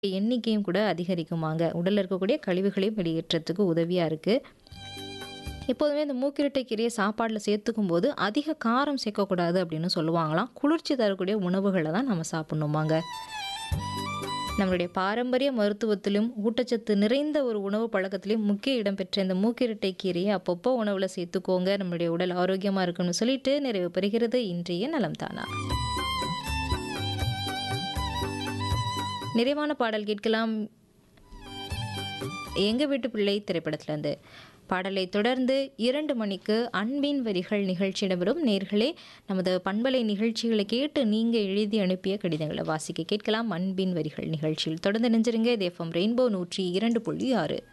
எண்ணிக்கையும் கூட அதிகரிக்குமாங்க. உடல்ல இருக்கக்கூடிய கழிவுகளையும் வெளியேற்றத்துக்கு உதவியா இருக்கு. எப்போதுமே இந்த மூக்கிரட்டை கீரைய சாப்பாடுல சேர்த்துக்கும்போது, அதிக காரம் சேர்க்கக்கூடாது அப்படின்னு சொல்லுவாங்களாம். குளிர்ச்சி தரக்கூடிய உணவுகள தான் நம்ம சாப்பிடணுமாங்க. நம்மளுடைய பாரம்பரிய மருத்துவத்திலும், ஊட்டச்சத்து நிறைந்த ஒரு உணவு பழக்கத்திலும் முக்கிய இடம் பெற்ற இந்த மூக்கிரட்டை கீரைய அப்பப்போ உணவுல சேர்த்துக்கோங்க. நம்மளுடைய உடல் ஆரோக்கியமா இருக்கணும்னு சொல்லிட்டு நிறைவு பெறுகிறது இன்றைய நலம் தானா. நிறைவான பாடல் கேட்கலாம். எங்க வீட்டு பிள்ளை திரைப்படத்திலருந்து. பாடலை தொடர்ந்து 2 மணிக்கு அன்பின் வரிகள் நிகழ்ச்சி இடம்பெறும். நேயர்களே நமது பண்பலை நிகழ்ச்சிகளை கேட்டு நீங்க எழுதி அனுப்பிய கடிதங்கள வாசிக்க கேட்கலாம். அன்பின் வரிகள் நிகழ்ச்சியில் தொடர்ந்து இணைஞ்சிருங்க. இது எஃப்எம் ரெயின்போ 102.6